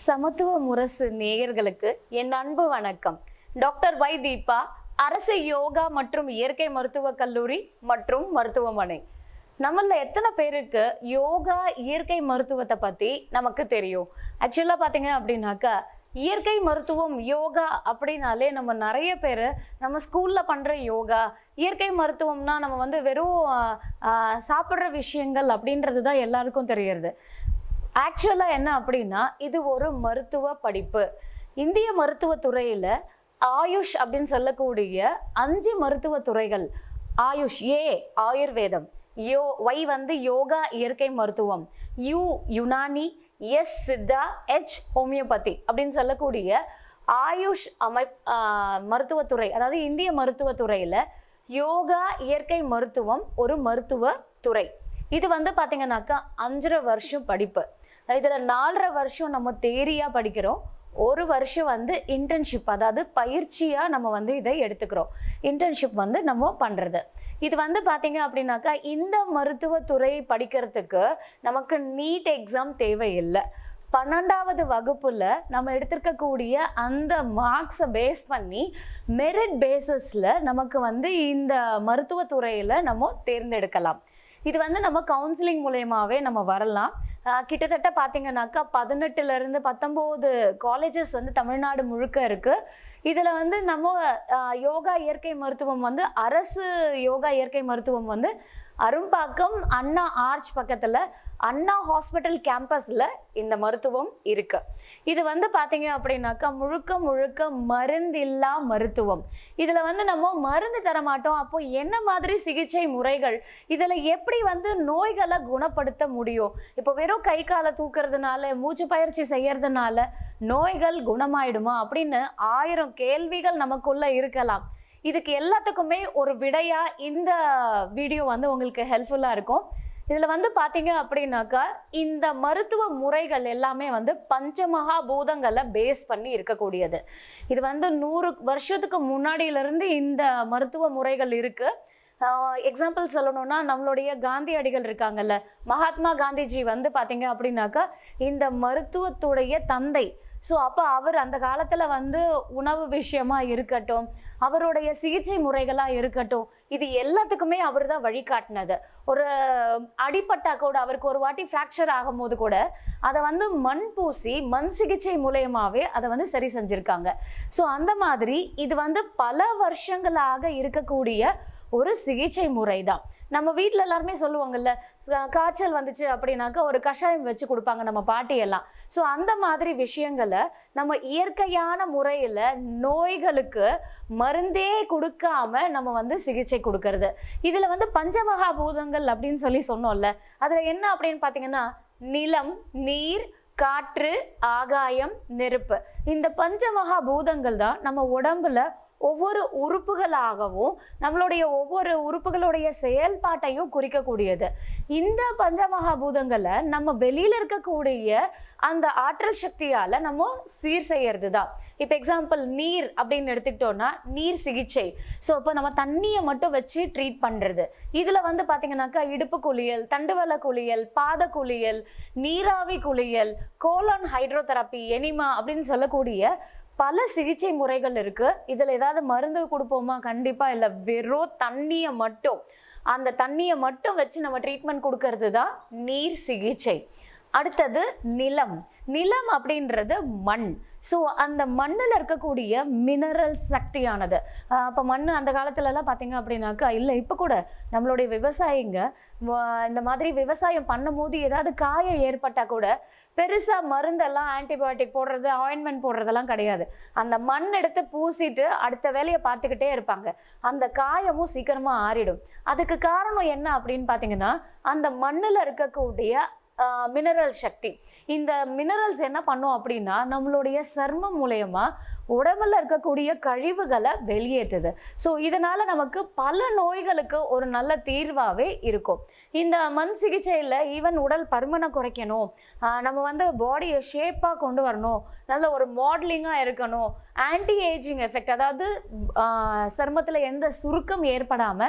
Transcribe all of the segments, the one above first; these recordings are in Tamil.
சமத்துவ முரசு நேயர்களுக்கு என் அன்பு வணக்கம் டாக்டர் வை தீபா அரசு யோகா மற்றும் இயற்கை மருத்துவக் கல்லூரி மற்றும் மருத்துவமனை நம்மள எத்தனை பேருக்கு யோகா இயற்கை மருத்துவத்தை பத்தி நமக்கு தெரியும் ஆக்சுவலா பாத்தீங்க அப்படின்னாக்கா இயற்கை மருத்துவம் யோகா அப்படின்னாலே நம்ம நிறைய பேர் நம்ம ஸ்கூல்ல பண்ற யோகா இயற்கை மருத்துவம்னா நம்ம வந்து வெறும் ஆஹ், ஆஹ், சாப்பிடுற விஷயங்கள் அப்படின்றது தான் எல்லாருக்கும் தெரியறது ஆக்சுவலாக என்ன அப்படின்னா இது ஒரு மருத்துவ படிப்பு இந்திய மருத்துவத் துறையில ஆயுஷ் அப்படின்னு சொல்லக்கூடிய அஞ்சு மருத்துவ துறைகள் ஆயுஷ் ஏ ஆயுர்வேதம் யோ ஒய் வந்து யோகா இயற்கை மருத்துவம் U Unani S Siddha H homeopathy அப்படின்னு சொல்லக்கூடிய ஆயுஷ் அமை ஆஹ் மருத்துவத்துறை அதாவது இந்திய மருத்துவத்துறையில யோகா இயற்கை மருத்துவம் ஒரு மருத்துவ துறை இது வந்து பாத்தீங்கன்னாக்கா அஞ்சரை வருஷம் படிப்பு இதுல நாலரை வருஷம் நம்ம தேரியா படிக்கிறோம் ஒரு வருஷம் வந்து இன்டர்ன்ஷிப் அதாவது பயிற்சியா நம்ம வந்து இதை எடுத்துக்கிறோம் இன்டர்ன்ஷிப் வந்து நம்ம பண்றது இது வந்து பாத்தீங்க அப்படின்னாக்கா இந்த மருத்துவத்துறை படிக்கிறதுக்கு நமக்கு நீட் எக்ஸாம் தேவையில்லை பன்னெண்டாவது வகுப்புல நம்ம எடுத்திருக்கக்கூடிய அந்த மார்க்ஸை பேஸ் பண்ணி மெரிட் பேசிஸ்ல நமக்கு வந்து இந்த மருத்துவத்துறையில நம்ம தேர்ந்தெடுக்கலாம் இது வந்து நம்ம கவுன்சிலிங் மூலயமாவே நம்ம வரலாம் ஆஹ் கிட்டத்தட்ட பார்த்தீங்கன்னாக்கா பதினெட்டுல இருந்து பத்தொம்போது காலேஜஸ் வந்து தமிழ்நாடு முழுக்க இருக்கு இதுல வந்து நம்ம ஆஹ் யோகா இயற்கை மருத்துவம் வந்து அரசு யோகா இயற்கை மருத்துவம் வந்து அரும்பாக்கம் அண்ணா ஆர்ச் பக்கத்துல அண்ணா ஹாஸ்பிட்டல் கேம்பஸ்ல இந்த மருத்துவம் இருக்கு இது வந்து பாத்தீங்க அப்படின்னாக்கா முழுக்க முழுக்க மருந்தில்லா மருத்துவம் இதுல வந்து நம்ம மருந்து தர மாட்டோம் அப்போ என்ன மாதிரி சிகிச்சை முறைகள் இதுல எப்படி வந்து நோய்களை குணப்படுத்த முடியும் இப்போ வெறும் கை காலை தூக்குறதுனால மூச்சு பயிற்சி செய்யறதுனால நோய்கள் குணமாயிடுமா அப்படின்னு ஆயிரம் கேள்விகள் நமக்குள்ள இருக்கலாம் இதுக்கு எல்லாத்துக்குமே ஒரு விடையா இந்த வீடியோ வந்து உங்களுக்கு ஹெல்ப்ஃபுல்லா இருக்கும் இதுல வந்து பாத்தீங்க அப்படின்னாக்கா இந்த மருத்துவ முறைகள் எல்லாமே வந்து பஞ்சமகா பூதங்களை பேஸ் பண்ணி இருக்கக்கூடியது இது வந்து நூறு வருஷத்துக்கு முன்னாடியில இருந்து இந்த மருத்துவ முறைகள் இருக்கு எக்ஸாம்பிள் சொல்லணும்னா நம்மளுடைய காந்தியடிகள் இருக்காங்கல்ல மகாத்மா காந்திஜி வந்து பாத்தீங்க அப்படின்னாக்கா இந்த மருத்துவத்துடைய தந்தை ஸோ அப்போ அவர் அந்த காலத்துல வந்து உணவு விஷயமா இருக்கட்டும் அவருடைய சிகிச்சை முறைகளா இருக்கட்டும் இது எல்லாத்துக்குமே அவர் தான் வழிகாட்டினது ஒரு அடிபட்டா கூட அவருக்கு ஒரு வாட்டி ஃப்ராக்சர் ஆகும்போது கூட அதை வந்து மண் பூசி மண் சிகிச்சை மூலயமாவே அதை வந்து சரி செஞ்சிருக்காங்க ஸோ அந்த மாதிரி இது வந்து பல வருஷங்களாக இருக்கக்கூடிய ஒரு சிகிச்சை முறை தான் நம்ம வீட்டில் எல்லாருமே சொல்லுவாங்கல்ல கா- காய்ச்சல் வந்துச்சு அப்படின்னாக்கா ஒரு கஷாயம் வச்சு கொடுப்பாங்க நம்ம பாட்டி எல்லாம் ஸோ அந்த மாதிரி விஷயங்களை நம்ம இயற்கையான முறையில் நோய்களுக்கு மருந்தே கொடுக்காம நம்ம வந்து சிகிச்சை கொடுக்கறது இதில் வந்து பஞ்சமகா பூதங்கள் அப்படின்னு சொல்லி சொன்னோம்ல அதில் என்ன அப்படின்னு பார்த்தீங்கன்னா நிலம் நீர் காற்று ஆகாயம் நெருப்பு இந்த பஞ்சமகா பூதங்கள் தான் நம்ம உடம்புல ஒவ்வொரு உறுப்புகளாகவும் நம்மளுடைய ஒவ்வொரு உறுப்புகளுடைய செயல்பாட்டையும் குறிக்கக்கூடியது இந்த பஞ்சமகா பூதங்களை நம்ம வெளியில இருக்கக்கூடிய அந்த ஆற்றல் சக்தியால நம்ம சீர் செய்யறது தான் இப்போ எக்ஸாம்பிள் நீர் அப்படின்னு எடுத்துக்கிட்டோம்னா நீர் சிகிச்சை ஸோ இப்போ நம்ம தண்ணியை மட்டும் வச்சு ட்ரீட் பண்றது இதுல வந்து பாத்தீங்கன்னாக்கா இடுப்பு குளியல் தண்டுவல குளியல் பாத குளியல் நீராவி குளியல் கோலான் ஹைட்ரோதெரப்பி எனிமா அப்படின்னு சொல்லக்கூடிய பல சிகிச்சை முறைகள் இருக்கு இதுல ஏதாவது மருந்து கொடுப்போமா கண்டிப்பா இல்ல வெறும் தண்ணியை மட்டும் அந்த தண்ணியை மட்டும் வச்சு நம்ம ட்ரீட்மெண்ட் கொடுக்கறது தான் நீர் சிகிச்சை அடுத்தது நிலம் நிலம் அப்படின்றது மண் ஸோ அந்த மண்ணில் இருக்கக்கூடிய மினரல் சக்தியானது அப்போ மண் அந்த காலத்துலலாம் பார்த்தீங்க அப்படின்னாக்கா இல்லை இப்போ கூட நம்மளுடைய விவசாயிங்க வ- இந்த மாதிரி விவசாயம் பண்ணும்போது ஏதாவது காயம் ஏற்பட்டால் கூட பெருசாக மருந்தெல்லாம் ஆன்டிபயோட்டிக் போடுறது ஆயின்மெண்ட் போடுறதெல்லாம் கிடையாது அந்த மண் எடுத்து பூசிட்டு அடுத்த வேலையை பார்த்துக்கிட்டே இருப்பாங்க அந்த காயமும் சீக்கிரமாக ஆறிடும் அதுக்கு காரணம் என்ன அப்படின்னு பார்த்தீங்கன்னா அந்த மண்ணில் இருக்கக்கூடிய மினரல் சக்தி இந்த மினரல்ஸ் என்ன பண்ணும் அப்படின்னா நம்மளுடைய சர்மம் மூலயமா உடம்புல இருக்கக்கூடிய கழிவுகளை வெளியேற்றுது ஸோ இதனால நமக்கு பல நோய்களுக்கு ஒரு நல்ல தீர்வாகவே இருக்கும் இந்த மண் சிகிச்சையில் ஈவன் உடல் பருமனை குறைக்கணும் ஆஹ் நம்ம வந்து பாடியை ஷேப்பாக கொண்டு வரணும் நல்ல ஒரு மாடலிங்காக இருக்கணும் ஆன்டி ஏஜிங் எஃபெக்ட் அதாவது சருமத்தில் எந்த சுருக்கம் ஏற்படாமல்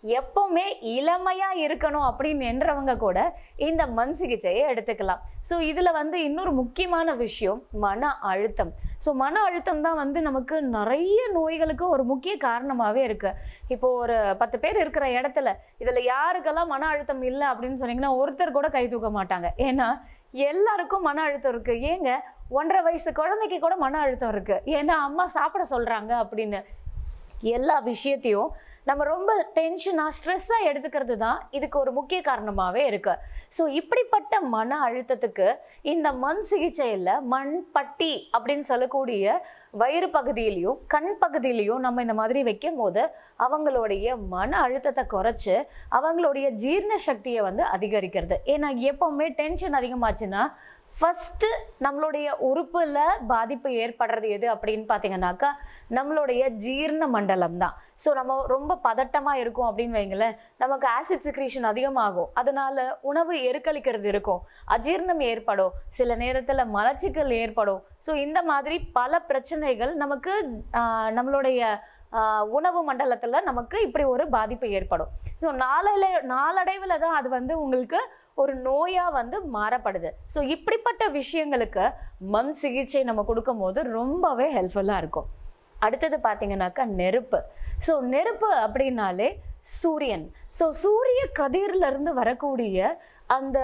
எப்பவுமே இளமையா இருக்கணும் அப்படின்னு என்றவங்க கூட இந்த மண் சிகிச்சையை எடுத்துக்கலாம் ஸோ இதுல வந்து இன்னொரு முக்கியமான விஷயம் மன அழுத்தம் ஸோ மன அழுத்தம் தான் வந்து நமக்கு நிறைய நோய்களுக்கு ஒரு முக்கிய காரணமாகவே இருக்கு இப்போ ஒரு பத்து பேர் இருக்கிற இடத்துல இதுல யாருக்கெல்லாம் மன அழுத்தம் இல்லை அப்படின்னு சொன்னீங்கன்னா ஒருத்தர் கூட கை தூக்க மாட்டாங்க ஏன்னா எல்லாருக்கும் மன அழுத்தம் இருக்கு ஏங்க ஒன்றரை வயசு குழந்தைக்கு கூட மன அழுத்தம் இருக்கு ஏன்னா அம்மா சாப்பிட சொல்றாங்க அப்படின்னு எல்லா விஷயத்தையும் நம்ம ரொம்ப டென்ஷனாக ஸ்ட்ரெஸ்ஸாக எடுத்துக்கிறது தான் இதுக்கு ஒரு முக்கிய காரணமாகவே இருக்கு ஸோ இப்படிப்பட்ட மன அழுத்தத்துக்கு இந்த மண் சிகிச்சையில் மண் பட்டி அப்படின்னு சொல்லக்கூடிய வயிறு பகுதியிலையும் கண் பகுதியிலையும் நம்ம இந்த மாதிரி வைக்கும் போது அவங்களுடைய மன அழுத்தத்தை குறைச்சு அவங்களுடைய ஜீரண சக்தியை வந்து அதிகரிக்கிறது ஏன்னா எப்பவுமே டென்ஷன் அதிகமாச்சுன்னா ஃபஸ்ட்டு நம்மளுடைய உறுப்புல பாதிப்பு ஏற்படுறது எது அப்படின்னு பார்த்தீங்கன்னாக்கா நம்மளுடைய ஜீரண மண்டலம் தான் ஸோ நம்ம ரொம்ப பதட்டமாக இருக்கும் அப்படின்னு வைங்களேன் நமக்கு ஆசிட் சிக்ரீஷன் அதிகமாகும் அதனால உணவு எருக்களிக்கிறது இருக்கும் அஜீரணம் ஏற்படும் சில நேரத்தில் மலச்சிக்கல் ஏற்படும் ஸோ இந்த மாதிரி பல பிரச்சனைகள் நமக்கு ஆஹ், நம்மளுடைய ஆஹ், உணவு மண்டலத்தில் நமக்கு இப்படி ஒரு பாதிப்பு ஏற்படும் ஸோ நாளடை நாளடைவில் தான் அது வந்து உங்களுக்கு ஒரு நோயாக வந்து மாறப்படுது ஸோ இப்படிப்பட்ட விஷயங்களுக்கு மண் சிகிச்சை நம்ம கொடுக்கும்போது ரொம்பவே ஹெல்ப்ஃபுல்லாக இருக்கும் அடுத்தது பார்த்தீங்கன்னாக்கா நெருப்பு ஸோ நெருப்பு அப்படின்னாலே சூரியன் ஸோ சூரிய கதிர்ல இருந்து வரக்கூடிய அந்த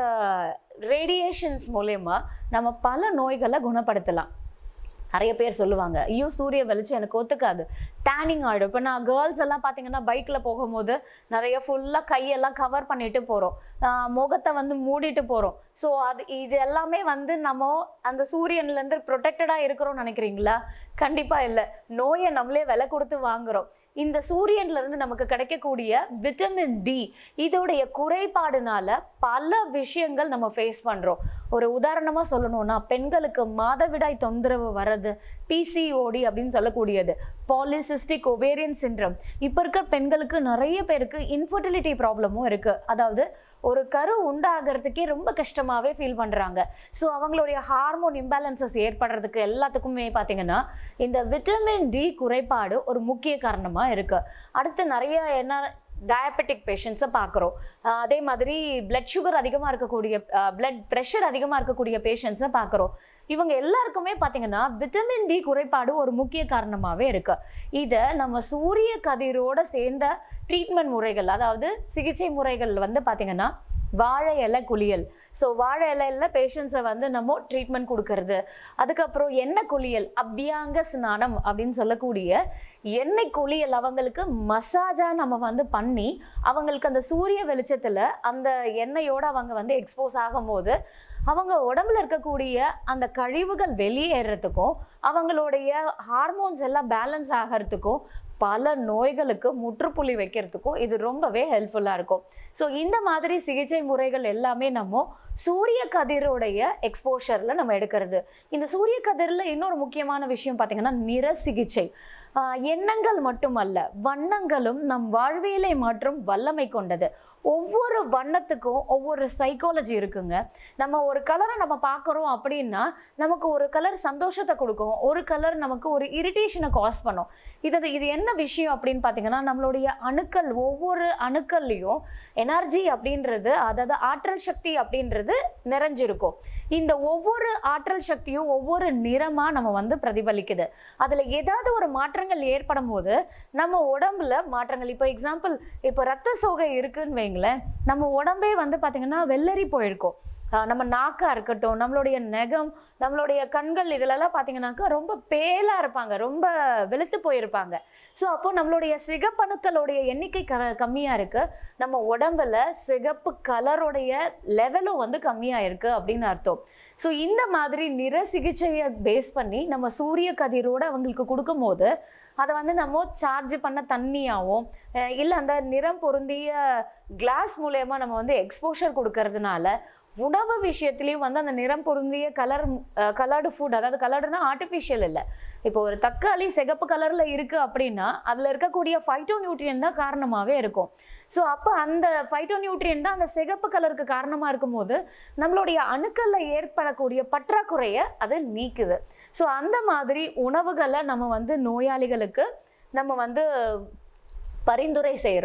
ரேடியேஷன்ஸ் மூலயமா நம்ம பல நோய்களை குணப்படுத்தலாம் நிறைய பேர் சொல்லுவாங்க ஐயோ சூரிய வெளிச்சம் எனக்கு ஒத்துக்காது டேனிங் ஆகிடும் இப்போ நான் கேர்ள்ஸ் எல்லாம் பார்த்தீங்கன்னா பைக்கில் போகும்போது நிறைய ஃபுல்லாக கையெல்லாம் கவர் பண்ணிட்டு போகிறோம் முகத்தை வந்து மூடிட்டு போகிறோம் ஸோ அது இது எல்லாமே வந்து நம்ம அந்த சூரியன்லேருந்து ப்ரொடெக்டடாக இருக்கிறோம்னு நினைக்கிறீங்களா கண்டிப்பாக இல்லை நோயை நம்மளே விலை கொடுத்து வாங்குறோம் இந்த சூரியன்ல இருந்து நமக்கு கிடைக்கக்கூடிய விட்டமின் டி இதோடைய குறைபாடுனால பல விஷயங்கள் நம்ம ஃபேஸ் பண்றோம் ஒரு உதாரணமா சொல்லணும்னா பெண்களுக்கு மாதவிடாய் தொந்தரவு வர்றது பிசிஓடி அப்படின்னு சொல்லக்கூடியது பாலிசிஸ்டிக் ஒவேரியன் சிண்ட்ரம் இப்போ இருக்க பெண்களுக்கு நிறைய பேருக்கு இன்ஃபர்டிலிட்டி ப்ராப்ளமும் இருக்கு அதாவது ஒரு கரு உண்டாகிறதுக்கே ரொம்ப கஷ்டமாவே ஃபீல் பண்றாங்க ஸோ அவங்களுடைய ஹார்மோன் இம்பேலன்சஸ் ஏற்படுறதுக்கு எல்லாத்துக்குமே பார்த்தீங்கன்னா இந்த விட்டமின் டி குறைபாடு ஒரு முக்கிய காரணமா இருக்கு அடுத்து நிறைய என்ன டயபெட்டிக் பேஷண்ட்ஸை பார்க்குறோம் அதே மாதிரி பிளட் சுகர் அதிகமாக இருக்கக்கூடிய பிளட் ப்ரெஷர் அதிகமாக இருக்கக்கூடிய பேஷண்ட்ஸை பார்க்குறோம் இவங்க எல்லாருக்குமே பார்த்தீங்கன்னா விட்டமின் டி குறைபாடு ஒரு முக்கிய காரணமாகவே இருக்கு இதை நம்ம சூரிய கதிரோட சேர்ந்த ட்ரீட்மெண்ட் முறைகள் அதாவது சிகிச்சை முறைகள் வந்து பார்த்தீங்கன்னா வாழை இலை குளியல் ஸோ வாழை இலையில பேஷண்ட்ஸை வந்து நம்ம ட்ரீட்மெண்ட் கொடுக்கறது அதுக்கப்புறம் எண்ணெய் குளியல் அபியாங்க ஸ்நானம் அப்படின்னு சொல்லக்கூடிய எண்ணெய் குளியல் அவங்களுக்கு மசாஜாக நம்ம வந்து பண்ணி அவங்களுக்கு அந்த சூரிய வெளிச்சத்தில் அந்த எண்ணெயோட அவங்க வந்து எக்ஸ்போஸ் ஆகும்போது அவங்க உடம்புல இருக்கக்கூடிய அந்த கழிவுகள் வெளியேறதுக்கும் அவங்களுடைய ஹார்மோன்ஸ் எல்லாம் பேலன்ஸ் ஆகிறதுக்கும் பல நோய்களுக்கு முற்றுப்புள்ளி வைக்கிறதுக்கும் இது ரொம்பவே ஹெல்ப்ஃபுல்லாக இருக்கும் ஸோ இந்த மாதிரி சிகிச்சை முறைகள் எல்லாமே நம்ம சூரிய கதிரோடைய எக்ஸ்போஷரில் நம்ம எடுக்கிறது இந்த சூரிய கதிரில் இன்னொரு முக்கியமான விஷயம் பார்த்தீங்கன்னா நிற சிகிச்சை ஆஹ் எண்ணங்கள் மட்டுமல்ல வண்ணங்களும் நம் வாழ்வியலை மாற்றும் வல்லமை கொண்டது ஒவ்வொரு வண்ணத்துக்கும் ஒவ்வொரு சைக்காலஜி இருக்குங்க நம்ம ஒரு கலரை நம்ம பார்க்குறோம் அப்படின்னா நமக்கு ஒரு கலர் சந்தோஷத்தை கொடுக்கும் ஒரு கலர் நமக்கு ஒரு இரிட்டேஷனை காஸ் பண்ணும் இது இது என்ன விஷயம் அப்படின்னு பார்த்தீங்கன்னா நம்மளுடைய அணுக்கள் ஒவ்வொரு அணுக்கள்லையும் எனர்ஜி அப்படின்றது அதாவது ஆற்றல் சக்தி அப்படின்றது நிறைஞ்சிருக்கும் இந்த ஒவ்வொரு ஆற்றல் சக்தியும் ஒவ்வொரு நிறமா நம்ம வந்து பிரதிபலிக்குது அதுல ஏதாவது ஒரு மாற்றங்கள் ஏற்படும் போது நம்ம உடம்புல மாற்றங்கள் இப்போ எக்ஸாம்பிள் இப்போ ரத்த சோகை இருக்குன்னு வைங்களேன் நம்ம உடம்பே வந்து பாத்தீங்கன்னா வெள்ளரி போயிருக்கும் ஆஹ் நம்ம நாக்கா இருக்கட்டும் நம்மளுடைய நெகம் நம்மளுடைய கண்கள் இதுலலாம் பார்த்தீங்கன்னாக்கா ரொம்ப பேலா இருப்பாங்க ரொம்ப வெளுத்து போயிருப்பாங்க ஸோ அப்போ நம்மளுடைய சிகப்பணுக்களுடைய எண்ணிக்கை க கம்மியா இருக்கு நம்ம உடம்புல சிகப்பு கலருடைய லெவலும் வந்து கம்மியா இருக்கு அப்படின்னு அர்த்தம் ஸோ இந்த மாதிரி நிற சிகிச்சையை பேஸ் பண்ணி நம்ம சூரிய கதிரோட அவங்களுக்கு கொடுக்கும்போது அதை வந்து நம்ம சார்ஜ் பண்ண தண்ணியாகவும் இல்லை அந்த நிறம் பொருந்திய கிளாஸ் மூலயமா நம்ம வந்து எக்ஸ்போஷர் கொடுக்கறதுனால உணவு விஷயத்துலையும் வந்து அந்த நிறம் பொருந்திய கலர் கலர்டு ஃபுட் அதாவது கலர்டுனா ஆர்டிஃபிஷியல் இல்லை இப்போ ஒரு தக்காளி சிகப்பு கலர்ல இருக்கு அப்படின்னா அதுல இருக்கக்கூடிய ஃபைட்டோ நியூட்ரியன் தான் காரணமாவே இருக்கும் ஸோ அப்போ அந்த ஃபைட்டோ நியூட்ரியன் தான் அந்த சிகப்பு கலருக்கு காரணமா இருக்கும்போது நம்மளுடைய அணுக்கள்ல ஏற்படக்கூடிய பற்றாக்குறையை அது நீக்குது ஸோ அந்த மாதிரி உணவுகளை நம்ம வந்து நோயாளிகளுக்கு நம்ம வந்து பரிந்துரை செய்கிறோம்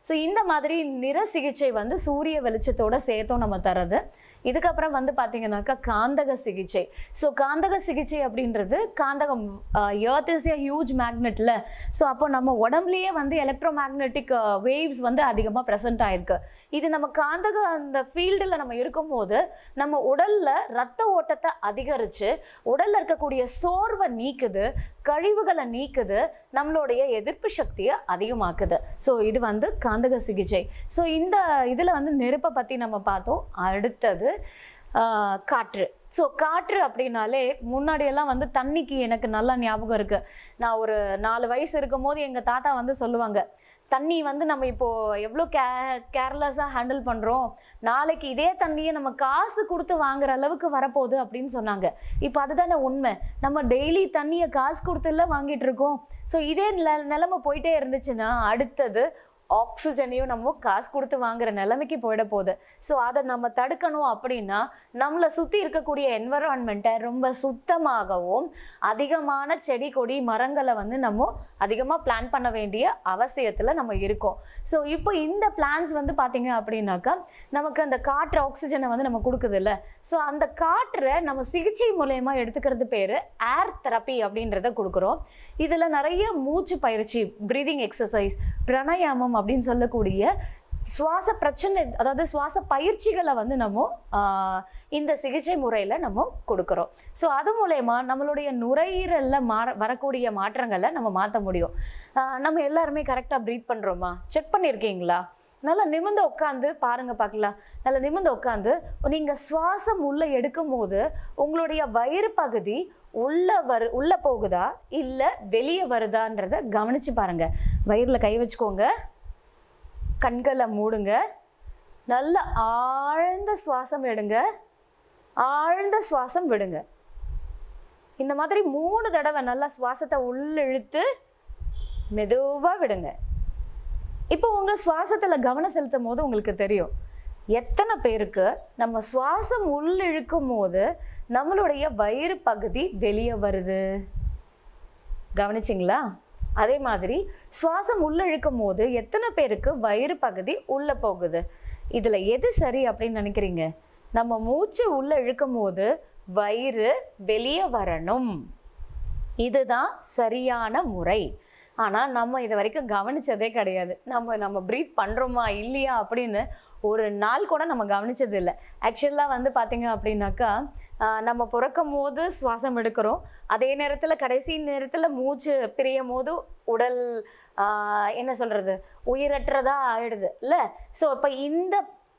ஸோ இந்த மாதிரி நிற சிகிச்சை வந்து சூரிய வெளிச்சத்தோட சேர்த்தும் நம்ம தரது இதுக்கப்புறம் வந்து பார்த்தீங்கன்னாக்கா காந்தக சிகிச்சை ஸோ காந்தக சிகிச்சை அப்படின்றது காந்தகம் எர்த் இஸ் ஏ ஹியூஜ் மேக்னெட்ல ஸோ அப்போ நம்ம உடம்புலயே வந்து எலக்ட்ரோ மேக்னெட்டிக் வேவ்ஸ் வந்து அதிகமாக ப்ரெசென்ட் ஆயிருக்கு இது நம்ம காந்தக அந்த ஃபீல்டில் நம்ம இருக்கும்போது நம்ம உடல்ல ரத்த ஓட்டத்தை அதிகரித்து உடல்ல இருக்கக்கூடிய சோர்வை நீக்குது கழிவுகளை நீக்குது நம்மளுடைய எதிர்ப்பு சக்தியை அதிகமாக்குது ஸோ இது வந்து காந்தக சிகிச்சை ஸோ இந்த இதில் வந்து நெருப்பை பற்றி நம்ம பார்த்தோம் அடுத்தது ஆஹ், காற்று ஸோ காற்று அப்படின்னாலே முன்னாடியெல்லாம் வந்து தண்ணிக்கு எனக்கு நல்லா ஞாபகம் இருக்கு நான் ஒரு நாலு வயசு இருக்கும் போது எங்கள் தாத்தா வந்து சொல்லுவாங்க தண்ணி வந்து நம்ம இப்போ எவ்வளோ கே கேர்லெஸ்ஸாக ஹேண்டில் பண்ணுறோம் நாளைக்கு இதே தண்ணியை நம்ம காசு கொடுத்து வாங்குற அளவுக்கு வரப்போகுது அப்படின்னு சொன்னாங்க இப்போ அதுதானே உண்மை நம்ம டெய்லி தண்ணியை காசு கொடுத்துல வாங்கிட்டு இருக்கோம் ஸோ இதே நில நிலைமை போயிட்டே இருந்துச்சுன்னா அடுத்தது ஆக்சிஜனையும் நம்ம காசு கொடுத்து வாங்குற நிலைமைக்கு போயிட போகுது ஸோ அதை நம்ம தடுக்கணும் அப்படின்னா நம்மளை சுற்றி இருக்கக்கூடிய என்வரான்மெண்ட்டை ரொம்ப சுத்தமாகவும் அதிகமான செடி கொடி மரங்களை வந்து நம்ம அதிகமாக பிளான் பண்ண வேண்டிய அவசியத்தில் நம்ம இருக்கோம் ஸோ இப்போ இந்த பிளான்ஸ் வந்து பார்த்தீங்க அப்படின்னாக்கா நமக்கு அந்த காற்று ஆக்சிஜனை வந்து நம்ம கொடுக்குதுல்ல ஸோ அந்த காற்றை நம்ம சிகிச்சை மூலயமா எடுத்துக்கிறது பேர் ஏர் தெரப்பி அப்படின்றத கொடுக்குறோம் இதில் நிறைய மூச்சு பயிற்சி பிரீதிங் எக்ஸசைஸ் பிராணாயாமம் அப்படின்னு சொல்லக்கூடிய சுவாச பிரச்சனை அதாவது சுவாச பயிற்சிகளை வந்து நம்ம ஆஹ், இந்த சிகிச்சை முறையில் நம்ம கொடுக்குறோம் ஸோ அது மூலயமா நம்மளுடைய நுரையீரலில் மாற வரக்கூடிய மாற்றங்களை நம்ம மாற்ற முடியும் ஆஹ், நம்ம எல்லாருமே கரெக்டாக ப்ரீத் பண்ணுறோமா செக் பண்ணியிருக்கீங்களா நல்லா நிமிர்ந்து உட்காந்து பாருங்க பார்க்கலாம் நல்லா நிமிர்ந்து உட்காந்து நீங்க சுவாசம் உள்ள எடுக்கும் போது உங்களுடைய வயிறு பகுதி உள்ள வரு உள்ள போகுதா இல்ல வெளியே வருதான்றத கவனிச்சு பாருங்க வயிறுல கை வச்சுக்கோங்க கண்களை மூடுங்க நல்ல ஆழ்ந்த சுவாசம் எடுங்க ஆழ்ந்த சுவாசம் விடுங்க இந்த மாதிரி மூணு தடவை நல்லா சுவாசத்தை உள்ள இழுத்து மெதுவா விடுங்க இப்போ உங்க சுவாசத்துல கவனம் செலுத்தும் போது உங்களுக்கு தெரியும் எத்தனை பேருக்கு நம்ம சுவாசம் உள்ள இழுக்கும் போது நம்மளுடைய வயிறு பகுதி வெளியே வருது கவனிச்சிங்களா அதே மாதிரி சுவாசம் உள்ள இழுக்கும் போது எத்தனை பேருக்கு வயிறு பகுதி உள்ள போகுது இதுல எது சரி அப்படின்னு நினைக்கிறீங்க நம்ம மூச்சு உள்ள இழுக்கும் போது வயிறு வெளியே வரணும் இதுதான் சரியான முறை ஆனால் நம்ம இது வரைக்கும் கவனிச்சதே கிடையாது நம்ம நம்ம ப்ரீத் பண்ணுறோமா இல்லையா அப்படின்னு ஒரு நாள் கூட நம்ம கவனிச்சது இல்லை ஆக்சுவலாக வந்து பார்த்தீங்க அப்படின்னாக்கா ஆஹ் நம்ம பிறக்கும் போது சுவாசம் எடுக்கிறோம் அதே நேரத்தில் கடைசி நேரத்தில் மூச்சு பிரியும் போது உடல் ஆஹ் என்ன சொல்கிறது உயிரற்றதா ஆயிடுது இல்லை ஸோ இப்போ இந்த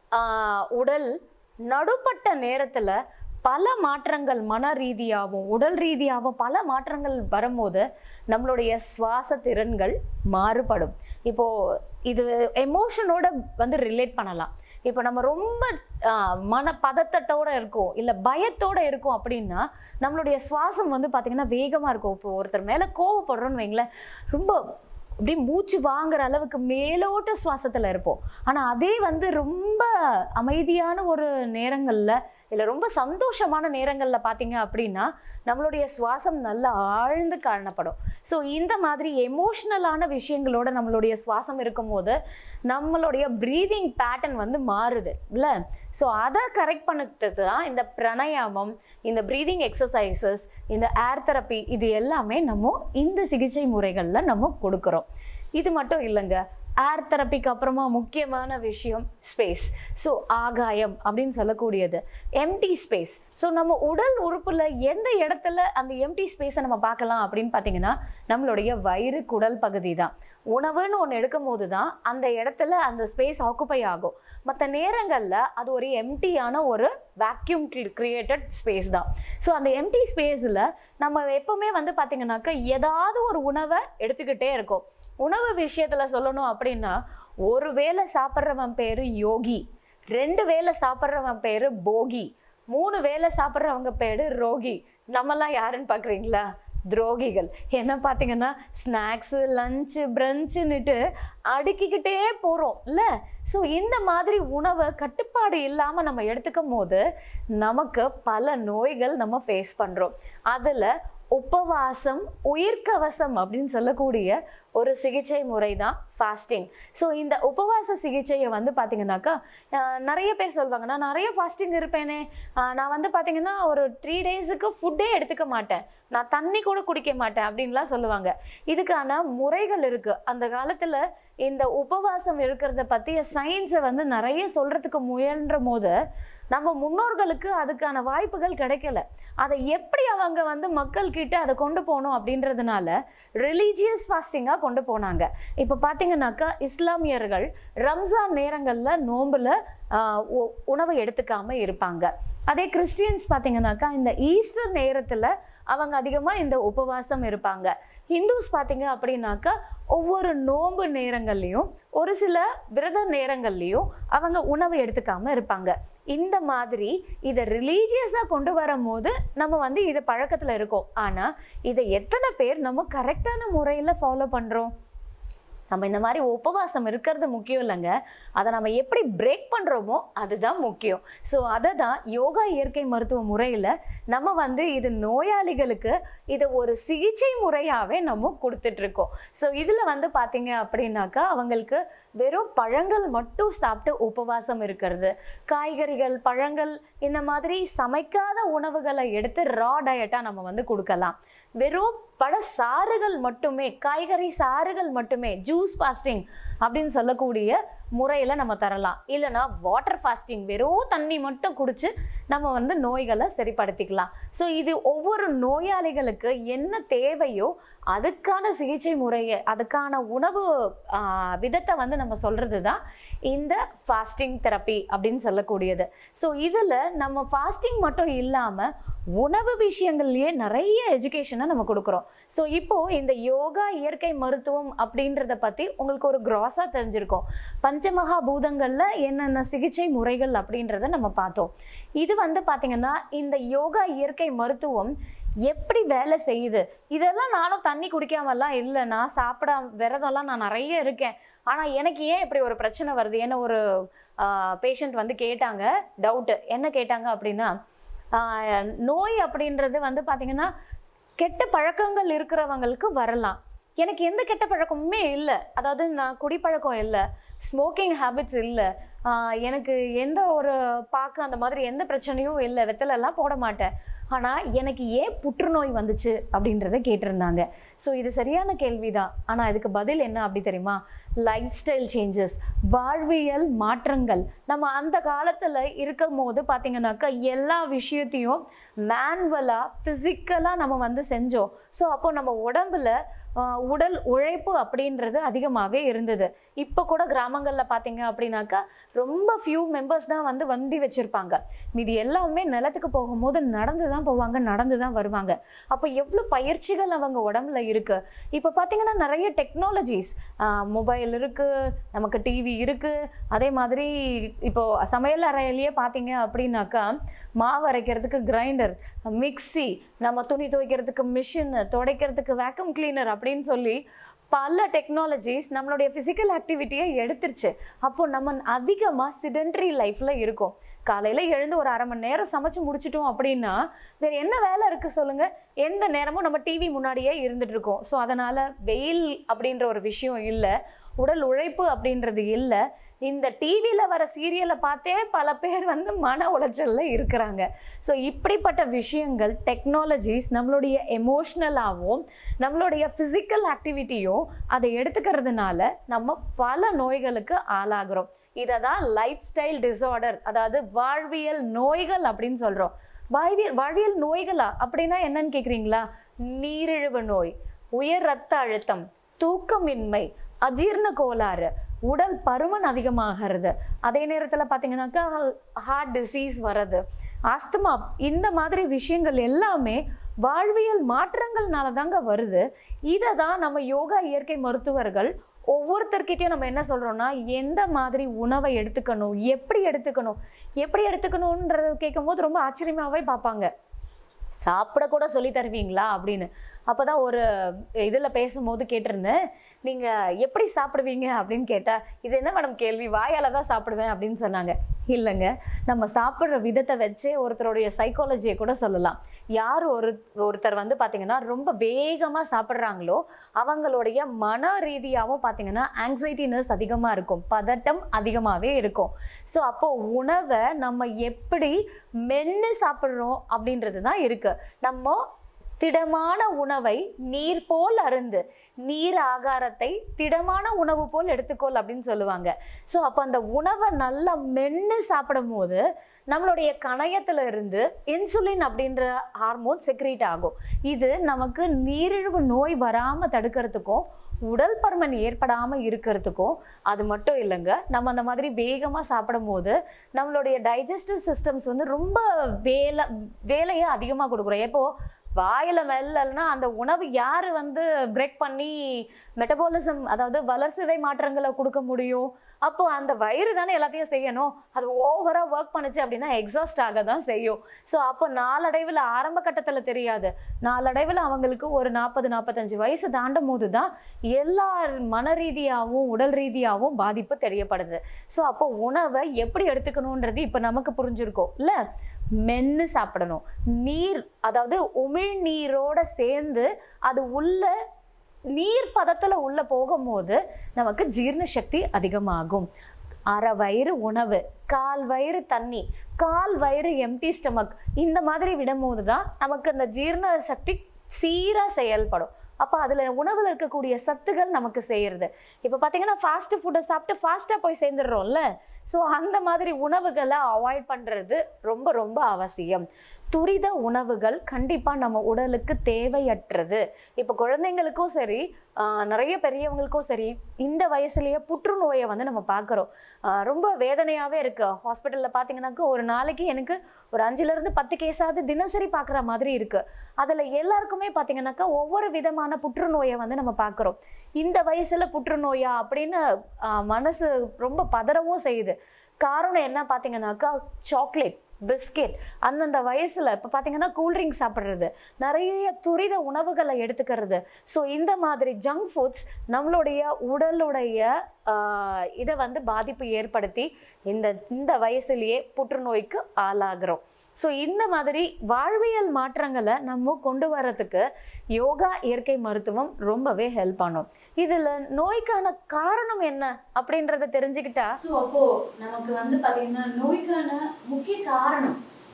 ஆஹ் உடல் நடுப்பட்ட நேரத்தில் பல மாற்றங்கள் மன ரீதியாகவும் உடல் ரீதியாகவும் பல மாற்றங்கள் வரும்போது நம்மளுடைய சுவாச திறன்கள் மாறுபடும் இப்போ இது எமோஷனோட வந்து ரிலேட் பண்ணலாம் இப்போ நம்ம ரொம்ப ஆஹ், மன பதட்டத்தோட இருக்கோம் இல்லை பயத்தோட இருக்கோம் அப்படின்னா நம்மளுடைய சுவாசம் வந்து பார்த்தீங்கன்னா வேகமாக இருக்கும் இப்போ ஒருத்தர் மேலே கோவப்படுறோன்னு வைங்களேன் ரொம்ப அப்படியே மூச்சு வாங்குற அளவுக்கு மேலோட்ட சுவாசத்துல இருப்போம் ஆனா அதே வந்து ரொம்ப அமைதியான ஒரு நேரங்கள்ல இல்ல ரொம்ப சந்தோஷமான நேரங்கள்ல பாத்தீங்க அப்படின்னா நம்மளுடைய சுவாசம் நல்லா ஆழ்ந்து காணப்படும் ஸோ இந்த மாதிரி எமோஷ்னலான விஷயங்களோட நம்மளுடைய சுவாசம் இருக்கும்போது நம்மளுடைய ப்ரீதிங் பேட்டர்ன் வந்து மாறுது இல்ல ஸோ அதை கரெக்ட் பண்ணுறது தான் இந்த பிராணாயாமம் இந்த ப்ரீதிங் எக்ஸசைசஸ் இந்த ஏர் தெரப்பி இது எல்லாமே நம்ம இந்த சிகிச்சை முறைகளில் நம்ம கொடுக்குறோம் இது மட்டும் இல்லைங்க ஏர் தெரப்பிக்கு அப்புறமா முக்கியமான விஷயம் ஸ்பேஸ் ஸோ ஆகாயம் அப்படின்னு சொல்லக்கூடியது எம்டி ஸ்பேஸ் ஸோ நம்ம உடல் உறுப்புல எந்த இடத்துல அந்த எம்டி ஸ்பேஸை நம்ம பார்க்கலாம் அப்படின்னு பார்த்தீங்கன்னா நம்மளுடைய வயிறு குடல் பகுதி தான் உணவுன்னு ஒன்று எடுக்கும் போது தான் அந்த இடத்துல அந்த ஸ்பேஸ் ஆக்குப்பை ஆகும் மற்ற நேரங்களில் அது ஒரு எம்டியான ஒரு வேக்யூம் கிரியேட்டட் ஸ்பேஸ் தான் ஸோ அந்த எம்டி ஸ்பேஸில் நம்ம எப்பவுமே வந்து பார்த்தீங்கன்னாக்கா ஏதாவது ஒரு உணவை எடுத்துக்கிட்டே இருக்கோம் உணவு விஷயத்துல சொல்லணும் அப்படின்னா ஒரு வேளை சாப்பிட்றவன் பேரு யோகி ரெண்டு வேளை சாப்பிட்றவன் பேரு போகி மூணு வேளை சாப்பிட்றவங்க பேரு ரோகி நம்மலாம் யாருன்னு பார்க்குறீங்களா துரோகிகள் என்ன பார்த்தீங்கன்னா ஸ்நாக்ஸு லஞ்சு பிரஞ்சுன்னுட்டு அடுக்கிக்கிட்டே போகிறோம் இல்லை ஸோ இந்த மாதிரி உணவை கட்டுப்பாடு இல்லாமல் நம்ம எடுத்துக்கும் போது நமக்கு பல நோய்கள் நம்ம ஃபேஸ் பண்ணுறோம் அதில் உபவாசம் உயிர்க்கவசம் அப்படின்னு சொல்லக்கூடிய ஒரு சிகிச்சை முறை தான் ஃபாஸ்டிங் ஸோ இந்த உபவாச சிகிச்சையை வந்து பார்த்தீங்கன்னாக்கா ஆஹ் நிறைய பேர் சொல்லுவாங்க நான் நிறைய ஃபாஸ்டிங் இருப்பேனே ஆஹ் நான் வந்து பார்த்தீங்கன்னா ஒரு த்ரீ டேஸுக்கு ஃபுட்டே எடுத்துக்க மாட்டேன் நான் தண்ணி கூட குடிக்க மாட்டேன் அப்படின்லாம் சொல்லுவாங்க இதுக்கான முறைகள் இருக்கு அந்த காலத்துல இந்த உபவாசம் இருக்கிறத பத்திய சயின்ஸை வந்து நிறைய சொல்றதுக்கு முயன்ற போது நம்ம முன்னோர்களுக்கு அதுக்கான வாய்ப்புகள் கிடைக்கல அதை எப்படி அவங்க வந்து மக்கள் கிட்ட அதை கொண்டு போகணும் அப்படின்றதுனால ரிலீஜியஸ் ஃபாஸ்டிங்காக கொண்டு போனாங்க இப்போ பார்த்தீங்கன்னாக்கா இஸ்லாமியர்கள் ரம்ஜான் நேரங்களில் நோன்புல ஆஹ் உ- உணவு எடுத்துக்காம இருப்பாங்க அதே கிறிஸ்டியன்ஸ் பார்த்தீங்கன்னாக்கா இந்த ஈஸ்டர் நேரத்தில் அவங்க அதிகமாக இந்த உபவாசம் இருப்பாங்க ஹிந்துஸ் பார்த்தீங்க அப்படின்னாக்கா ஒவ்வொரு நோன்பு நேரங்கள்லையும் ஒரு சில விரத நேரங்கள்லையும் அவங்க உணவு எடுத்துக்காம இருப்பாங்க இந்த மாதிரி இதை ரிலீஜியஸாக கொண்டு வரும்போது நம்ம வந்து இது பழக்கத்தில் இருக்கோம் ஆனால் இதை எத்தனை பேர் நம்ம கரெக்டான முறையில் ஃபாலோ பண்ணுறோம் நம்ம இந்த மாதிரி உபவாசம் இருக்கிறது முக்கியம் இல்லைங்க அதை நம்ம எப்படி பிரேக் பண்ணுறோமோ அதுதான் முக்கியம் ஸோ அதை தான் யோகா இயற்கை மருத்துவ முறையில் நம்ம வந்து இது நோயாளிகளுக்கு இதை ஒரு சிகிச்சை முறையாகவே நம்ம கொடுத்துட்ருக்கோம் ஸோ இதில் வந்து பார்த்தீங்க அப்படின்னாக்கா அவங்களுக்கு வெறும் பழங்கள் மட்டும் சாப்பிட்டு உபவாசம் இருக்கிறது காய்கறிகள் பழங்கள் இந்த மாதிரி சமைக்காத உணவுகளை எடுத்து ரா டயட்டாக நம்ம வந்து கொடுக்கலாம் வெறும் பழ சாறுகள் மட்டுமே காய்கறி சாறுகள் மட்டுமே ஜூஸ் ஃபாஸ்டிங் அப்படின்னு சொல்லக்கூடிய முறையில் நம்ம தரலாம் இல்லைன்னா வாட்டர் ஃபாஸ்டிங் வெறும் தண்ணி மட்டும் குடிச்சு நம்ம வந்து நோய்களை சரிப்படுத்திக்கலாம் ஸோ இது ஒவ்வொரு நோயாளிகளுக்கு என்ன தேவையோ அதுக்கான சிகிச்சை முறையை அதுக்கான உணவு ஆஹ், விதத்தை வந்து நம்ம சொல்கிறது தான் இந்த ஃபாஸ்டிங் தெரப்பி அப்படின்னு சொல்லக்கூடியது ஸோ இதில் நம்ம ஃபாஸ்டிங் மட்டும் இல்லாமல் உணவு விஷயங்கள்லயே நிறைய எஜுகேஷனை நம்ம கொடுக்குறோம் ஸோ இப்போ இந்த யோகா இயற்கை மருத்துவம் அப்படின்றத பற்றி உங்களுக்கு ஒரு கிராஸாக தெரிஞ்சிருக்கும் பஞ்சமகா பூதங்களில் என்னென்ன சிகிச்சை முறைகள் அப்படின்றத நம்ம பார்த்தோம் இது வந்து பார்த்தீங்கன்னா இந்த யோகா இயற்கை மருத்துவம் எப்படி வேலை செய்யுது இதெல்லாம் நானும் தண்ணி குடிக்காமலாம் இல்லை நான் சாப்பிடாம விரதம்லாம் நான் நிறைய இருக்கேன் ஆனால் எனக்கு ஏன் இப்படி ஒரு பிரச்சனை வருது என்ன ஒரு பேஷண்ட் வந்து கேட்டாங்க டவுட்டு என்ன கேட்டாங்க அப்படின்னா ஆஹ் நோய் அப்படின்றது வந்து பார்த்தீங்கன்னா கெட்ட பழக்கங்கள் இருக்கிறவங்களுக்கு வரலாம் எனக்கு எந்த கெட்ட பழக்கமுமே இல்லை அதாவது நான் குடிப்பழக்கம் இல்லை ஸ்மோக்கிங் ஹேபிட்ஸ் இல்லை எனக்கு எந்த ஒரு பாக்கு அந்த மாதிரி எந்த பிரச்சனையும் இல்லை வெத்தலைலாம் போட மாட்டேன் ஆனால் எனக்கு ஏன் புற்றுநோய் வந்துச்சு அப்படின்றத கேட்டிருந்தாங்க ஸோ இது சரியான கேள்விதான் ஆனால் இதுக்கு பதில் என்ன அப்படி தெரியுமா லைஃப் ஸ்டைல் சேஞ்சஸ் வாழ்வியல் மாற்றங்கள் நம்ம அந்த காலத்தில் இருக்கும் போது பார்த்தீங்கன்னாக்கா எல்லா விஷயத்தையும் மேனுவலாக ஃபிசிக்கலாக நம்ம வந்து செஞ்சோம் ஸோ அப்போ நம்ம உடம்புல ஆஹ், உடல் உழைப்பு அப்படின்றது அதிகமாகவே இருந்தது இப்போ கூட கிராமங்களில் பார்த்தீங்க அப்படின்னாக்கா ரொம்ப ஃபியூ மெம்பர்ஸ் தான் வந்து வண்டி வச்சுருப்பாங்க மீதி எல்லாமே நிலத்துக்கு போகும்போது நடந்து தான் போவாங்க நடந்து தான் வருவாங்க அப்போ எவ்வளோ பயிற்சிகள் அவங்க உடம்புல இருக்கு இப்போ பார்த்தீங்கன்னா நிறைய டெக்னாலஜிஸ் மொபைல் இருக்கு நமக்கு டிவி இருக்கு அதே மாதிரி இப்போ சமையல் அறையிலேயே பார்த்தீங்க அப்படின்னாக்கா மாவு அரைக்கிறதுக்கு கிரைண்டர் மிக்ஸி நம்ம துணி துவைக்கிறதுக்கு மிஷின் துடைக்கிறதுக்கு வேக்யூம் கிளீனர் அப்படின்னு சொல்லி பல டெக்னாலஜிஸ் நம்மளுடைய ஃபிசிக்கல் ஆக்டிவிட்டியை எடுத்துருச்சு அப்போ நம்ம அதிகமாக சிடென்ட்ரி லைஃப்பில் இருக்கோம் காலையில் எழுந்து ஒரு அரை மணி நேரம் சமைச்சு முடிச்சிட்டோம் அப்படின்னா வேறு என்ன வேலை இருக்குது சொல்லுங்கள் எந்த நேரமும் நம்ம டிவி முன்னாடியே இருந்துட்டு இருக்கோம் ஸோ அதனால் வெயில் அப்படின்ற ஒரு விஷயம் இல்லை உடல் உழைப்பு அப்படின்றது இல்லை இந்த டிவியில் வர சீரியலை பார்த்தே பல பேர் வந்து மன உளைச்சல்ல இருக்கிறாங்க ஸோ இப்படிப்பட்ட விஷயங்கள் டெக்னாலஜிஸ் நம்மளுடைய எமோஷ்னலாகவும் நம்மளுடைய ஃபிசிக்கல் ஆக்டிவிட்டியும் அதை எடுத்துக்கிறதுனால நம்ம பல நோய்களுக்கு ஆளாகிறோம் இதை தான் லைஃப் ஸ்டைல் டிஸார்டர் அதாவது வாழ்வியல் நோய்கள் அப்படின்னு சொல்கிறோம் வாழ்வியல் வாழ்வியல் நோய்களா அப்படின்னா என்னன்னு கேட்குறீங்களா நீரிழிவு நோய் உயர் ரத்த அழுத்தம் தூக்கமின்மை அஜீரண கோளாறு உடல் பருமன் அதிகமாகிறது அதே நேரத்தில் பார்த்தீங்கன்னாக்கா ஹார்ட் டிசீஸ் வர்றது ஆஸ்துமா இந்த மாதிரி விஷயங்கள் எல்லாமே வாழ்வியல் மாற்றங்கள்னால தாங்க வருது இதை தான் நம்ம யோகா இயற்கை மருத்துவர்கள் ஒவ்வொருத்தர்கிட்டயும் நம்ம என்ன சொல்றோம்னா எந்த மாதிரி உணவை எடுத்துக்கணும் எப்படி எடுத்துக்கணும் எப்படி எடுத்துக்கணுன்றத கேட்கும்போது ரொம்ப ஆச்சரியமாவே பார்ப்பாங்க சாப்பிட கூட சொல்லி தருவீங்களா அப்படின்னு அப்பதான் ஒரு இதுல பேசும்போது கேட்டிருந்தேன் நீங்க எப்படி சாப்பிடுவீங்க அப்படின்னு கேட்டா இது என்ன மேடம் கேள்வி வாயால தான் சாப்பிடுவேன் அப்படின்னு சொன்னாங்க இல்லைங்க நம்ம சாப்பிட்ற விதத்தை வச்சே ஒருத்தருடைய சைக்காலஜியை கூட சொல்லலாம் யார் ஒரு ஒருத்தர் வந்து பார்த்தீங்கன்னா ரொம்ப வேகமாக சாப்பிட்றாங்களோ அவங்களுடைய மன ரீதியாகவும் பார்த்தீங்கன்னா ஆங்ஸைட்டினஸ் அதிகமாக இருக்கும் பதட்டம் அதிகமாகவே இருக்கும் ஸோ அப்போ உணவை நம்ம எப்படி மென்று சாப்பிட்றோம் அப்படின்றது தான் இருக்கு நம்ம திடமான உணவை நீர் போல் அருந்து நீர் ஆகாரத்தை திடமான உணவு போல் எடுத்துக்கொள் அப்படின்னு சொல்லுவாங்க ஸோ அப்போ அந்த உணவை நல்லா மென்று சாப்பிடும் போது நம்மளுடைய கணையத்துல இருந்து இன்சுலின் அப்படின்ற ஹார்மோன் செக்ரீட் ஆகும் இது நமக்கு நீரிழிவு நோய் வராமல் தடுக்கிறதுக்கும் உடல் பருமன் ஏற்படாமல் இருக்கிறதுக்கும் அது மட்டும் இல்லைங்க நம்ம அந்த மாதிரி வேகமாக சாப்பிடும் போது நம்மளுடைய டைஜஸ்டிவ் சிஸ்டம்ஸ் வந்து ரொம்ப வேலை வேலையை அதிகமாக கொடுக்குறோம் எப்போ வாயில மெல்லல்னா அந்த உணவு யார் வந்து பிரேக் பண்ணி மெட்டபாலிசம் அதாவது வளர்சிதை மாற்றங்களை கொடுக்க முடியும் அப்போ அந்த வயிறு தானே எல்லாத்தையும் செய்யணும் அது ஓவராக ஒர்க் பண்ணுச்சு அப்படின்னா எக்ஸாஸ்ட் ஆக தான் செய்யும் ஸோ அப்போ நாளடைவில் ஆரம்ப கட்டத்தில் தெரியாது நாளடைவில் அவங்களுக்கு ஒரு நாற்பது நாற்பத்தஞ்சு வயசு தாண்டும் போது தான் எல்லா மன ரீதியாகவும் உடல் ரீதியாகவும் பாதிப்பு தெரியப்படுது ஸோ அப்போ உணவை எப்படி எடுத்துக்கணுன்றது இப்போ நமக்கு புரிஞ்சிருக்கோம் இல்லை மென்று சாப்பிடணும் நீர் அதாவது உமிழ் நீரோட சேர்ந்து அது உள்ள நீர் பதத்துல உள்ள போகும்போது நமக்கு ஜீரண சக்தி அதிகமாகும் அரை வயிறு உணவு கால் வயிறு தண்ணி கால் வயிறு எம்டி ஸ்டமக் இந்த மாதிரி விடும்போது தான் நமக்கு அந்த ஜீரண சக்தி சீரா செயல்படும் அப்போ அதில் உணவில் இருக்கக்கூடிய சத்துகள் நமக்கு செய்யறது இப்போ பார்த்தீங்கன்னா ஃபாஸ்ட் ஃபுட்டை சாப்பிட்டு ஃபாஸ்ட்டாக போய் சேர்ந்துடுறோம்ல ஸோ அந்த மாதிரி உணவுகளை அவாய்ட் பண்ணுறது ரொம்ப ரொம்ப அவசியம் துரித உணவுகள் கண்டிப்பாக நம்ம உடலுக்கு தேவையற்றது இப்போ குழந்தைங்களுக்கும் சரி ஆஹ் நிறைய பெரியவங்களுக்கும் சரி இந்த வயசுலயே புற்றுநோயை வந்து நம்ம பார்க்குறோம் ரொம்ப வேதனையாகவே இருக்கு ஹாஸ்பிட்டலில் பார்த்தீங்கன்னாக்கா ஒரு நாளைக்கு எனக்கு ஒரு அஞ்சுலேருந்து பத்து கேஸாவது தினசரி பார்க்குற மாதிரி இருக்கு அதில் எல்லாருக்குமே பார்த்தீங்கன்னாக்கா ஒவ்வொரு விதமான புற்றுநோயை வந்து நம்ம பார்க்குறோம் இந்த வயசுல புற்றுநோயா அப்படின்னு ஆஹ் மனசு ரொம்ப பதறவும் செய்யுது காரணம் என்ன பார்த்தீங்கன்னாக்கா சாக்லேட் பிஸ்கெட் அந்தந்த வயசுல இப்போ பார்த்தீங்கன்னா கூல்ட்ரிங்க் சாப்பிட்றது நிறைய துரித உணவுகளை எடுத்துக்கிறது ஸோ இந்த மாதிரி ஜங்க் ஃபுட்ஸ் நம்மளுடைய உடலுடைய ஆஹ், இதை வந்து பாதிப்பு ஏற்படுத்தி இந்த இந்த வயசுலயே புற்றுநோய்க்கு ஆளாகிறோம் ஸோ இந்த மாதிரி வாழ்வியல் மாற்றங்களை நம்ம கொண்டு வரதுக்கு யோகா இயற்கை மருத்துவம் ரொம்பவே ஹெல்ப் பண்ணும் இதுல நோய்க்கான காரணம் என்ன அப்படின்றத தெரிஞ்சுக்கிட்டா ஸோ அப்போ நமக்கு வந்து பாத்தீங்கன்னா நோய்க்கான முக்கிய காரணம்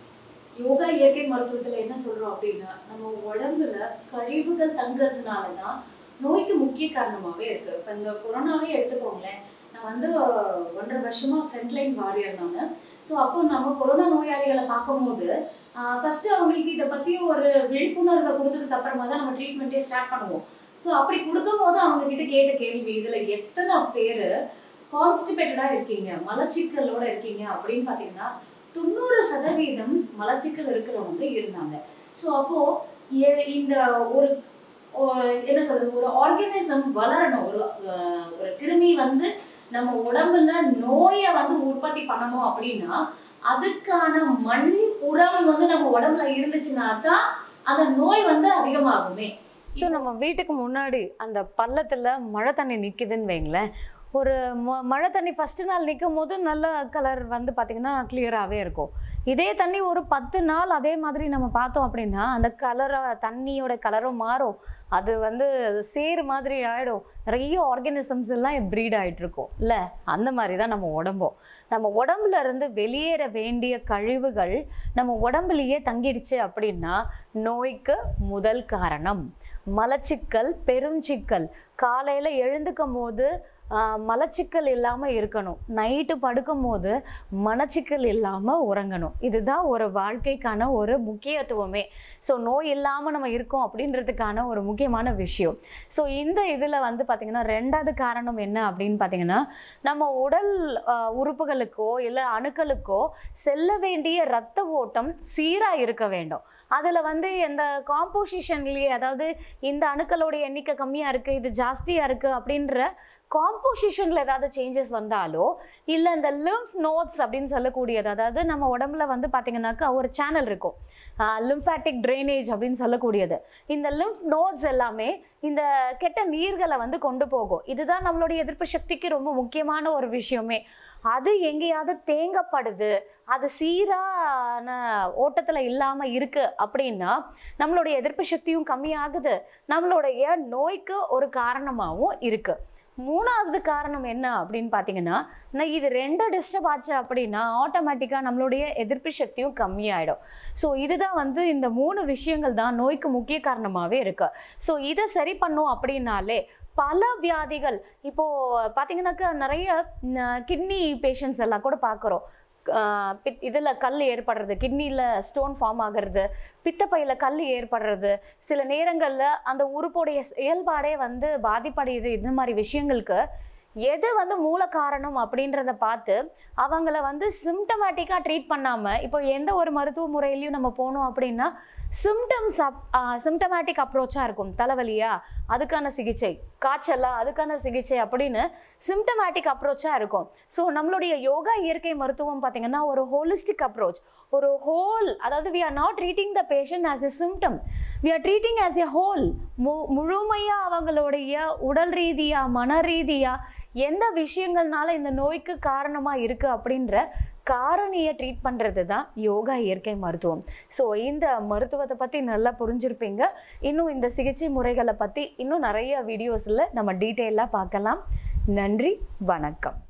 யோகா இயற்கை மருத்துவத்துல என்ன சொல்றோம் அப்படின்னா நம்ம உடம்புல கழிவுகள் தங்குறதுனால தான் நோய்க்கு முக்கிய காரணமாவே இருக்கு இப்ப இந்த கொரோனாவே எடுத்துக்கோங்களேன் நான் வந்து அஹ், ஒன்றரை வருஷமா ஃப்ரண்ட்லைன் வாரியர் நான் ஸோ அப்போ நம்ம கொரோனா நோயாளிகளை பார்க்கும்போது ஃபர்ஸ்ட் அவங்களுக்கு இதை பத்தி ஒரு விழிப்புணர்வை கொடுத்ததுக்கு அப்புறமா தான் நம்ம ட்ரீட்மெண்ட்டே ஸ்டார்ட் பண்ணுவோம் ஸோ அப்படி கொடுக்கும்போது அவங்க கிட்ட கேட்ட கேள்வி இதுல எத்தனை பேர் கான்ஸ்டிபேட்டடா இருக்கீங்க மலச்சிக்கலோட இருக்கீங்க அப்படின்னு பாத்தீங்கன்னா தொண்ணூறு சதவீதம் மலச்சிக்கல் இருக்கிறவங்க இருந்தாங்க ஸோ அப்போ எ- இந்த ஒரு ஒ- என்ன சொல்றது ஒரு ஆர்கனிசம் வளரணும் ஒரு அஹ், ஒரு கிருமி வந்து நம்ம உடம்புல நோயை வந்து உற்பத்தி பண்ணணும் அப்படின்னா அதுக்கான மண் உரம் வந்து நம்ம உடம்புல இருந்துச்சுன்னா தான் அந்த நோய் வந்து அதிகமாகுமே ஸோ நம்ம வீட்டுக்கு முன்னாடி அந்த பள்ளத்துல மழை தண்ணி நிக்குதுன்னு வைங்களேன் ஒரு ம- மழை தண்ணி ஃபர்ஸ்ட் நாள் நிற்கும் போது நல்ல கலர் வந்து பார்த்தீங்கன்னா கிளியராகவே இருக்கும் இதே தண்ணி ஒரு பத்து நாள் அதே மாதிரி நம்ம பார்த்தோம் அப்படின்னா அந்த கலரை தண்ணியோட கலரும் மாறும் அது வந்து சேறு மாதிரி ஆயிடும் நிறைய ஆர்கானிசம்ஸ் எல்லாம் ப்ரீட் ஆயிட்டு இருக்கும் இல்லை அந்த மாதிரி தான் நம்ம உடம்பும் நம்ம உடம்புல இருந்து வெளியேற வேண்டிய கழிவுகள் நம்ம உடம்புலயே தங்கிடுச்சு அப்படின்னா நோய்க்கு முதல் காரணம் மலச்சிக்கல் பெருஞ்சிக்கல் காலையில எழுந்துக்கும் போது ஆஹ், மலச்சிக்கல் இல்லாம இருக்கணும் நைட்டு படுக்கும் போது மனச்சிக்கல் இல்லாம உறங்கணும் இதுதான் ஒரு வாழ்க்கைக்கான ஒரு முக்கியத்துவமே ஸோ நோய் இல்லாம நம்ம இருக்கோம் அப்படின்றதுக்கான ஒரு முக்கியமான விஷயம் ஸோ இந்த இதுல வந்து பாத்தீங்கன்னா ரெண்டாவது காரணம் என்ன அப்படின்னு பாத்தீங்கன்னா நம்ம உடல் ஆஹ், உறுப்புகளுக்கோ இல்லை அணுக்களுக்கோ செல்ல வேண்டிய இரத்த ஓட்டம் சீரா இருக்க வேண்டும் அதுல வந்து எந்த காம்போசிஷன்லயே அதாவது இந்த அணுக்களோட எண்ணிக்கை கம்மியா இருக்கு இது ஜாஸ்தியா இருக்கு அப்படின்ற காம்போசிஷன்ல ஏதாவது சேஞ்சஸ் வந்தாலோ இல்ல இந்த லிம்ஃப் நோட்ஸ் அப்படின்னு சொல்லக்கூடியது அதாவது நம்ம உடம்புல வந்து பாத்தீங்கன்னாக்கா ஒரு சேனல் இருக்கும் லிம்ஃபேட்டிக் ட்ரைனேஜ் அப்படின்னு சொல்லக்கூடியது இந்த லிம்ஃப் நோட்ஸ் எல்லாமே இந்த கெட்ட நீர்களை வந்து கொண்டு போகும் இதுதான் நம்மளுடைய எதிர்ப்பு சக்திக்கு ரொம்ப முக்கியமான ஒரு விஷயமே அது எங்கேயாவது தேங்கப்படுது அது சீரான ஓட்டத்துல இல்லாம இருக்கு அப்படின்னா நம்மளுடைய எதிர்ப்பு சக்தியும் கம்மியாகுது நம்மளுடைய நோய்க்கு ஒரு காரணமாகவும் இருக்கு மூணாவது காரணம் என்ன அப்படின்னு பார்த்தீங்கன்னா நான் இது ரெண்டு டிஸ்டர்ப் ஆச்சு அப்படின்னா ஆட்டோமேட்டிக்காக நம்மளுடைய எதிர்ப்பு சக்தியும் கம்மியாயிடும் ஸோ இதுதான் வந்து இந்த மூணு விஷயங்கள் தான் நோய்க்கு முக்கிய காரணமாகவே இருக்கு ஸோ இதை சரி பண்ணோம் அப்படின்னாலே பல வியாதிகள் இப்போ பார்த்தீங்கன்னாக்கா நிறைய கிட்னி பேஷண்ட்ஸ் எல்லாம் கூட பார்க்குறோம் இதில் கல் ஏற்படுறது கிட்னியில் ஸ்டோன் ஃபார்ம் ஆகிறது பித்தப்பையில் கல் ஏற்படுறது சில நேரங்களில் அந்த உறுப்புடைய செயல்பாடே வந்து பாதிப்படையுது இந்த மாதிரி விஷயங்களுக்கு எது வந்து மூல காரணம் அப்படின்றத பார்த்து அவங்கள வந்து சிம்டமேட்டிக்காக ட்ரீட் பண்ணாமல் இப்போ எந்த ஒரு மருத்துவ முறையிலையும் நம்ம போனோம் அப்படின்னா சிம்டம்ஸ் அப் சிம்டமேட்டிக் அப்ரோச்சாக இருக்கும் தலைவலியா அதுக்கான சிகிச்சை காய்ச்சலா அதுக்கான சிகிச்சை அப்படின்னு சிம்டமேட்டிக் அப்ரோச்சாக இருக்கும் ஸோ நம்மளுடைய யோகா இயற்கை மருத்துவம் பார்த்தீங்கன்னா ஒரு ஹோலிஸ்டிக் அப்ரோச் ஒரு ஹோல் அதாவது we are not treating the patient as a symptom we are treating as a whole மு முழுமையாக அவங்களுடைய உடல் ரீதியாக மன ரீதியாக எந்த விஷயங்கள்னால இந்த நோய்க்கு காரணமாக இருக்குது அப்படின்ற காரணியை ட்ரீட் பண்ணுறது தான் யோகா இயற்கை மருத்துவம் ஸோ இந்த மருத்துவத்தை பற்றி நல்லா புரிஞ்சிருப்பீங்க இன்னும் இந்த சிகிச்சை முறைகளை பற்றி இன்னும் நிறைய வீடியோஸில் நம்ம டீட்டெயிலாக பார்க்கலாம் நன்றி வணக்கம்